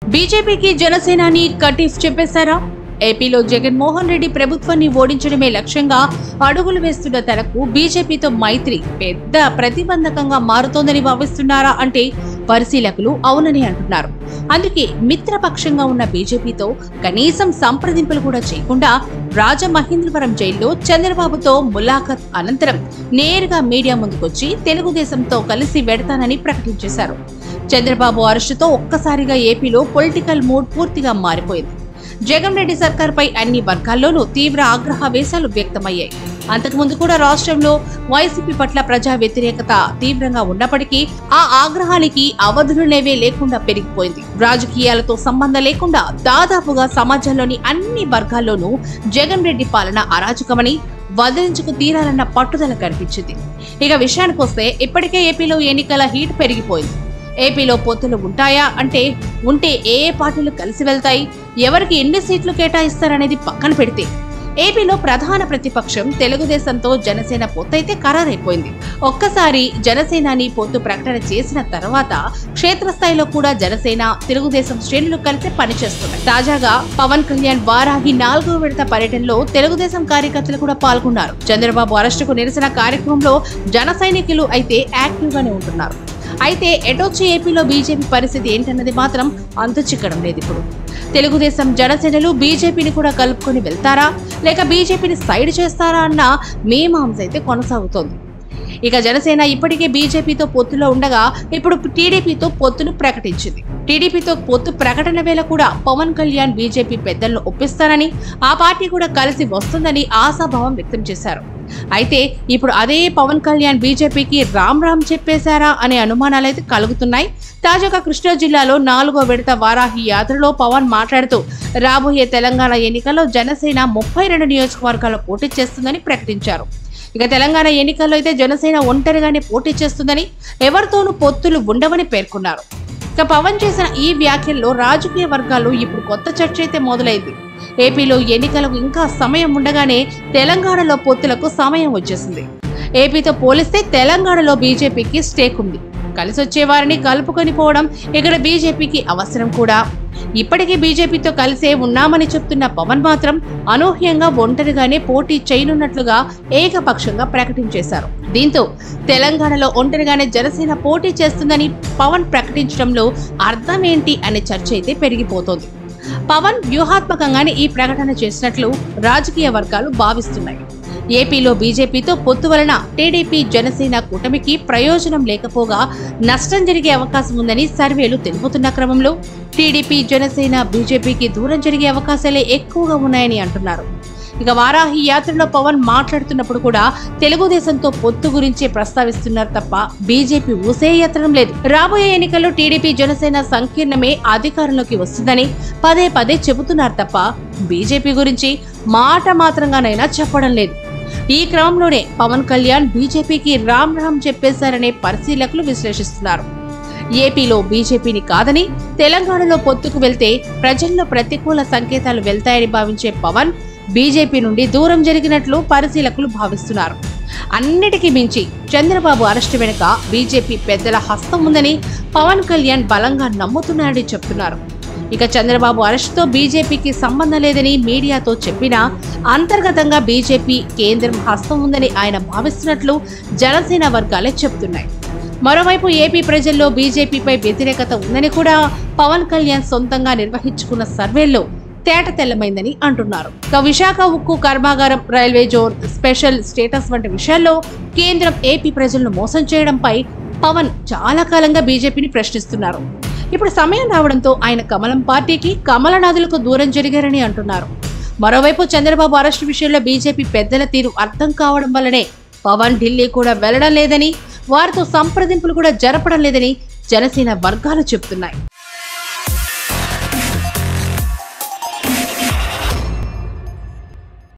బీజేపీకి జనసేనాని కటీఫ్ చెప్పేశారా ఏపీలో జగన్మోహన్ రెడ్డి ప్రభుత్వాన్ని ఓడించడమే లక్ష్యంగా అడుగులు వేస్తున్న తనకు బీజేపీతో మైత్రి పెద్ద ప్రతిబంధకంగా మారుతోందని భావిస్తున్నారా అంటే పరిశీలకులు అవునని అంటున్నారు అందుకే మిత్రపక్షంగా ఉన్న బీజేపీతో కనీసం సంప్రదింపులు కూడా చేయకుండా రాజమహేంద్రవరం జైల్లో చంద్రబాబుతో ములాఖత్ అనంతరం నేరుగా మీడియా ముందుకొచ్చి తెలుగుదేశంతో కలిసి వెడతానని ప్రకటించేశారు చంద్రబాబు అరెస్టుతో ఒక్కసారిగా ఏపీలో పొలిటికల్ మూడ్ పూర్తిగా మారిపోయింది జగన్ రెడ్డి సర్కార్పై అన్ని వర్గాల్లోనూ తీవ్ర ఆగ్రహావేశాలు వ్యక్తమయ్యాయి అంతకుముందు కూడా రాష్ట్రంలో వైసీపీ పట్ల ప్రజా వ్యతిరేకత తీవ్రంగా ఉన్నప్పటికీ ఆ ఆగ్రహానికి అవధులునేవే లేకుండా పెరిగిపోయింది రాజకీయాలతో సంబంధం లేకుండా దాదాపుగా సమాజంలోని అన్ని వర్గాల్లోనూ జగన్ రెడ్డి పాలన అరాచకమని వదిలించుకు తీరాలన్న పట్టుదల కనిపించింది ఇక విషయానికి వస్తే ఇప్పటికే ఏపీలో ఎన్నికల హీట్ పెరిగిపోయింది ఏపీలో పొత్తులు ఉంటాయా అంటే ఉంటే ఏ ఏ పార్టీలు కలిసి వెళ్తాయి ఎవరికి ఎన్ని సీట్లు కేటాయిస్తారనేది పక్కన పెడితే ఏపీలో ప్రధాన ప్రతిపక్షం తెలుగుదేశంతో జనసేన పొత్తైతే ఖరారైపోయింది ఒక్కసారి జనసేనాని పొత్తు ప్రకటన చేసిన తర్వాత క్షేత్రస్థాయిలో కూడా జనసేన తెలుగుదేశం శ్రేణులు కలిసి పనిచేస్తున్నాయి తాజాగా పవన్ కళ్యాణ్ వారాహి నాలుగో విడత పర్యటనలో తెలుగుదేశం కార్యకర్తలు కూడా పాల్గొన్నారు చంద్రబాబు అరెస్టుకు నిరసన కార్యక్రమంలో జన సైనికులు అయితే యాక్టివ్ గానే ఉంటున్నారు అయితే ఎటొచ్చి ఏపీలో బీజేపీ పరిస్థితి ఏంటన్నది మాత్రం అంతు చిక్కడం లేదు ఇప్పుడు తెలుగుదేశం జనసేనలు బీజేపీని కూడా కలుపుకొని వెళ్తారా లేక బీజేపీని సైడ్ చేస్తారా అన్న మీమాంస అయితే కొనసాగుతోంది ఇక జనసేన ఇప్పటికే బీజేపీతో పొత్తులో ఉండగా ఇప్పుడు టీడీపీతో పొత్తును ప్రకటించింది టీడీపీతో పొత్తు ప్రకటన వేళ కూడా పవన్ కళ్యాణ్ బీజేపీ పెద్దలను ఒప్పిస్తానని ఆ పార్టీ కూడా కలిసి వస్తుందని ఆశాభావం వ్యక్తం చేశారు అయితే ఇప్పుడు అదే పవన్ కళ్యాణ్ బీజేపీకి రామ్ రామ్ చెప్పేశారా అనే అనుమానాలు అయితే కలుగుతున్నాయి తాజాగా కృష్ణా జిల్లాలో నాలుగో విడత వారాహి యాత్రలో పవన్ మాట్లాడుతూ రాబోయే తెలంగాణ ఎన్నికల్లో జనసేన ముప్పై రెండు నియోజకవర్గాల్లో పోటీ చేస్తుందని ప్రకటించారు ఇక తెలంగాణ ఎన్నికల్లో అయితే జనసేన ఒంటరిగానే పోటీ చేస్తుందని ఎవరితోనూ పొత్తులు ఉండవని పేర్కొన్నారు ఇక పవన్ చేసిన ఈ వ్యాఖ్యల్లో రాజకీయ వర్గాల్లో ఇప్పుడు కొత్త చర్చ అయితే మొదలైంది ఏపీలో ఎన్నికలకు ఇంకా సమయం ఉండగానే తెలంగాణలో పొత్తులకు సమయం వచ్చేసింది ఏపీతో పోలిస్తే తెలంగాణలో బీజేపీకి స్టేక్ ఉంది కలిసి వచ్చే వారిని కలుపుకొని పోవడం ఇక్కడ బీజేపీకి అవసరం కూడా ఇప్పటికీ బీజేపీతో కలిసే ఉన్నామని చెప్తున్న పవన్ మాత్రం అనూహ్యంగా ఒంటరిగానే పోటీ చేయనున్నట్లుగా ఏకపక్షంగా ప్రకటించేశారు దీంతో తెలంగాణలో ఒంటరిగానే జనసేన పోటీ చేస్తుందని పవన్ ప్రకటించడంలో అర్థం ఏంటి అనే చర్చ అయితే పెరిగిపోతోంది పవన్ వ్యూహాత్మకంగానే ఈ ప్రకటన చేసినట్లు రాజకీయ వర్గాలు భావిస్తున్నాయి ఏపీలో బీజేపీతో పొత్తు వలన టీడీపీ జనసేన కూటమికి ప్రయోజనం లేకపోగా నష్టం జరిగే అవకాశం ఉందని సర్వేలు తెలుపుతున్న క్రమంలో టీడీపీ జనసేన బీజేపీకి దూరం జరిగే అవకాశాలే ఎక్కువగా ఉన్నాయని అంటున్నారు ఇక వారాహి యాత్రలో పవన్ మాట్లాడుతున్నప్పుడు కూడా తెలుగుదేశంతో పొత్తు గురించే ప్రస్తావిస్తున్నారు తప్ప బీజేపీ ఊసే ఎత్తడం లేదు రాబోయే ఎన్నికల్లో టీడీపీ జనసేన సంకీర్ణమే అధికారంలోకి వస్తుందని పదే పదే చెబుతున్నారు తప్ప బీజేపీ గురించి మాట మాత్రంగానైనా చెప్పడం లేదు ఈ క్రమంలోనే పవన్ కళ్యాణ్ బీజేపీకి రామ్ రామ్ చెప్పేశారనే పరిశీలకులు విశ్లేషిస్తున్నారు ఏపీలో బీజేపీని కాదని తెలంగాణలో పొత్తుకు వెళ్తే ప్రజల్లో ప్రతికూల సంకేతాలు వెళ్తాయని భావించే పవన్ బీజేపీ నుండి దూరం జరిగినట్లు పరిశీలకులు భావిస్తున్నారు అన్నిటికీ మించి చంద్రబాబు అరెస్టు వెనుక బీజేపీ పెద్దల హస్తం ఉందని పవన్ కళ్యాణ్ బలంగా నమ్ముతున్నారని చెప్తున్నారు ఇక చంద్రబాబు అరెస్టుతో బీజేపీకి సంబంధం లేదని మీడియాతో చెప్పినా అంతర్గతంగా బీజేపీ కేంద్రం హస్తం ఉందని ఆయన భావిస్తున్నట్లు జనసేన వర్గాలే చెప్తున్నాయి మరోవైపు ఏపీ ప్రజల్లో బీజేపీపై వ్యతిరేకత ఉందని కూడా పవన్ కళ్యాణ్ సొంతంగా నిర్వహించుకున్న సర్వేల్లో తేట తెల్లమైందని అంటున్నారు ఇక విశాఖ ఉక్కు కర్మాగారం రైల్వే జోన్ స్పెషల్ స్టేటస్ వంటి విషయాల్లో కేంద్రం ఏపీ ప్రజలను మోసం చేయడంపై పవన్ చాలా కాలంగా బీజేపీని ప్రశ్నిస్తున్నారు ఇప్పుడు సమయం రావడంతో ఆయన కమలం పార్టీకి కమలనాథులకు దూరం జరిగారని అంటున్నారు మరోవైపు చంద్రబాబు అరెస్టు విషయంలో బీజేపీ పెద్దల తీరు అర్థం కావడం వల్లనే పవన్ ఢిల్లీ కూడా వెళ్లడం లేదని వారితో సంప్రదింపులు కూడా జరపడం లేదని జనసేన వర్గాలు చెబుతున్నాయి